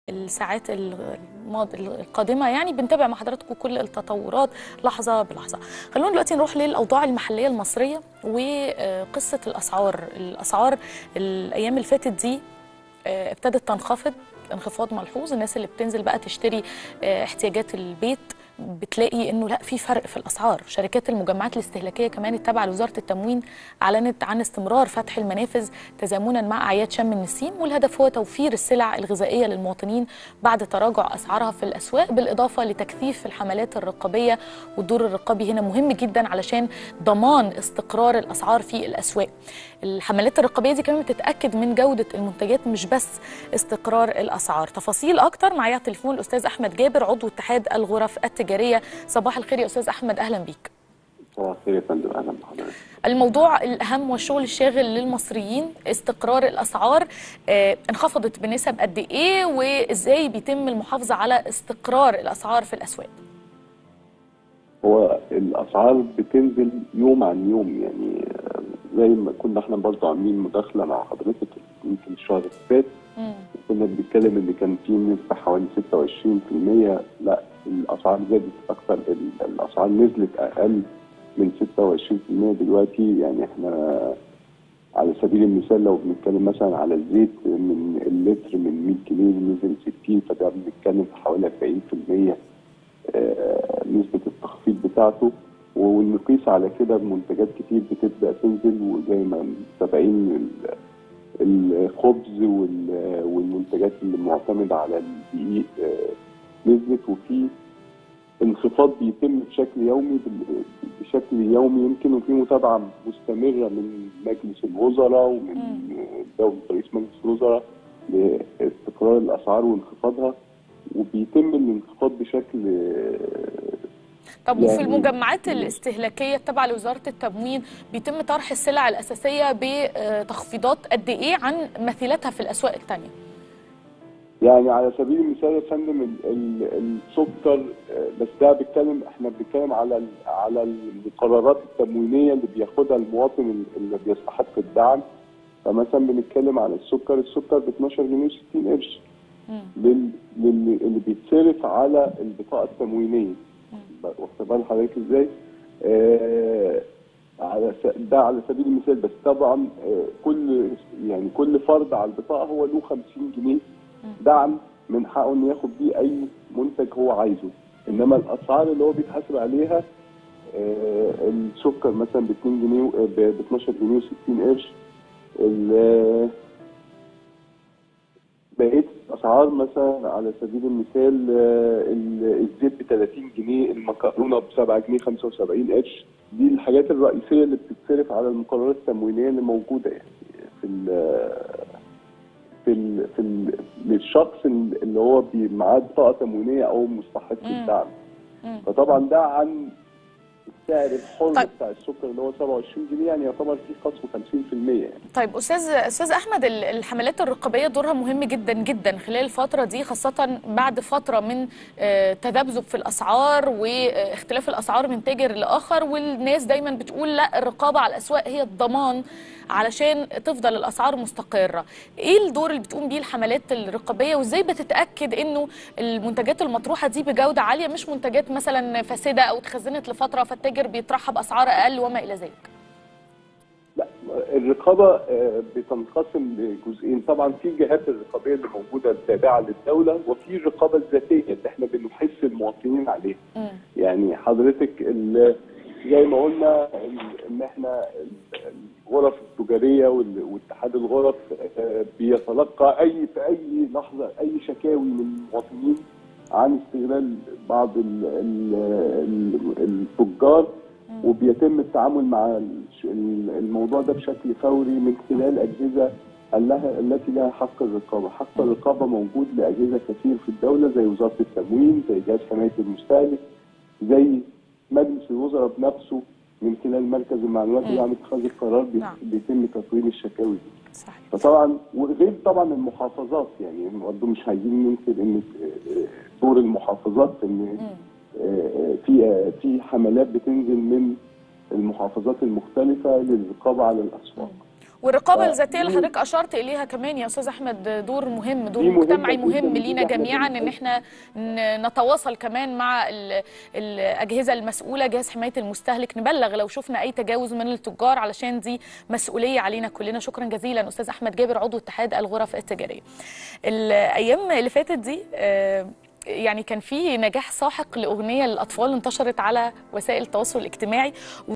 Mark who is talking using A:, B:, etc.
A: الساعات الماض... القادمة يعني بنتابع مع حضراتكم كل التطورات لحظة بلحظة خلونا دلوقتي نروح للأوضاع المحلية المصرية وقصة الأسعار الأسعار الأيام اللي فاتت دي ابتدت تنخفض انخفاض ملحوظ الناس اللي بتنزل بقى تشتري احتياجات البيت بتلاقي انه لا في فرق في الاسعار شركات المجمعات الاستهلاكيه كمان التابعه لوزاره التموين اعلنت عن استمرار فتح المنافذ تزامنا مع اعياد شم النسيم والهدف هو توفير السلع الغذائيه للمواطنين بعد تراجع اسعارها في الاسواق بالاضافه لتكثيف الحملات الرقابيه والدور الرقابي هنا مهم جدا علشان ضمان استقرار الاسعار في الاسواق الحملات الرقابيه دي كمان بتتاكد من جوده المنتجات مش بس استقرار الاسعار تفاصيل اكتر معايا على التليفون الاستاذ احمد جابر عضو اتحاد الغرف التجاريه صباح الخير يا استاذ احمد اهلا بيك
B: صباح الخير يا فندم اهلا بحضرتك
A: الموضوع الاهم والشغل الشاغل للمصريين استقرار الاسعار آه انخفضت بنسب قد ايه وازاي بيتم المحافظه على استقرار الاسعار في الاسواق
B: هو الاسعار بتنزل يوم عن يوم يعني زي ما كنا احنا برضه عاملين مداخله مع حضرتك يمكن الشهر اللي فات كنا بنتكلم ان كان في نسبه حوالي 26% لا الاسعار زادت اكثر الاسعار نزلت اقل من 26% دلوقتي يعني احنا على سبيل المثال لو بنتكلم مثلا على الزيت من اللتر من 100 جنيه نزل 60 فده بنتكلم في حوالي 40% نسبه التخفيض بتاعته ونقيس على كده منتجات كتير بتبدا تنزل وزي ما متابعين الخبز والمنتجات اللي معتمده على الدقيق نزلت وفي انخفاض بيتم بشكل يومي بشكل يومي يمكن وفي متابعه مستمره من مجلس الوزراء ومن دوله رئيس مجلس الوزراء لاستقرار الاسعار وانخفاضها وبيتم الانخفاض بشكل
A: طب وفي المجمعات الاستهلاكيه التابعه لوزاره التموين بيتم طرح السلع الاساسيه بتخفيضات قد ايه عن مثيلتها في الاسواق الثانيه؟
B: يعني على سبيل المثال يا فندم السكر بس ده بيتكلم احنا بنتكلم على على القرارات التموينيه اللي بياخدها المواطن اللي بيستحق الدعم فمثلا بنتكلم على السكر السكر ب 12 جنيه و60 قرش اللي بيتصرف على البطاقه التموينيه واخد بال حضرتك ازاي؟ آه على ده على سبيل المثال بس طبعا آه كل يعني كل فرد على البطاقه هو له 50 جنيه دعم من حقه انه ياخد بيه اي منتج هو عايزه انما الاسعار اللي هو بيتحاسب عليها آه السكر مثلا ب 2 جنيه ب 12 جنيه و60 قرش بقيه الاسعار مثلا على سبيل المثال الزيت ب 30 جنيه المكرونه ب 7 جنيه 75 قرش دي الحاجات الرئيسيه اللي بتتصرف على المقررات التموينيه اللي موجوده يعني في ال في ال في ال للشخص اللي هو معاه بطاقه تموينيه او مستحق الدعم فطبعا ده عن السعر الحر طيب. بتاع السكر اللي هو 27 جنيه يعني يعتبر فيه خصم 50% يعني.
A: طيب استاذ استاذ احمد الحملات الرقابيه دورها مهم جدا جدا خلال الفتره دي خاصه بعد فتره من تذبذب في الاسعار واختلاف الاسعار من تاجر لاخر والناس دايما بتقول لا الرقابه على الاسواق هي الضمان علشان تفضل الاسعار مستقره. ايه الدور اللي بتقوم بيه الحملات الرقابيه وازاي بتتاكد انه المنتجات المطروحه دي بجوده عاليه مش منتجات مثلا فاسده او اتخزنت لفتره فالتاجر بيطرحها باسعار اقل وما الى ذلك؟
B: لا الرقابه بتنقسم لجزئين طبعا في الجهات الرقابيه اللي موجوده التابعه للدوله وفي الرقابه الذاتيه اللي احنا بنحث المواطنين عليها. م. يعني حضرتك زي ما قلنا ان احنا الغرف التجاريه واتحاد الغرف بيتلقى اي في اي لحظه اي شكاوي من المواطنين عن استغلال بعض التجار وبيتم التعامل مع الموضوع ده بشكل فوري من خلال اجهزه لها التي لها حق الرقابه، حق الرقابه موجود لاجهزه كثير في الدوله زي وزاره التموين، زي جهاز حمايه المستهلك، زي مجلس الوزراء بنفسه من خلال مركز المعلومات اللي عم اتخاذ القرار نعم. بيتم تقويم الشكاوي دي.
A: صحيح.
B: فطبعا وغير طبعا المحافظات يعني برضه مش عايزين ننكر ان دور المحافظات ان في في حملات بتنزل من المحافظات المختلفه للرقابه على الاسواق.
A: والرقابه
B: آه،
A: الذاتيه اللي
B: دي-
A: حضرتك اشرت اليها كمان يا استاذ احمد دور مهم دور
B: دي مهمة
A: مجتمعي
B: جداً
A: مهم
B: جداً.
A: لينا
B: إحنا
A: جميعا
B: بن-
A: ان احنا ن- نتواصل كمان مع ال- الاجهزه المسؤوله جهاز حمايه المستهلك نبلغ لو شفنا اي تجاوز من التجار علشان دي مسؤوليه علينا كلنا شكرا جزيلا استاذ احمد جابر عضو اتحاد الغرف التجاريه الايام اللي فاتت دي آه، يعني كان في نجاح ساحق لاغنيه للاطفال انتشرت على وسائل التواصل الاجتماعي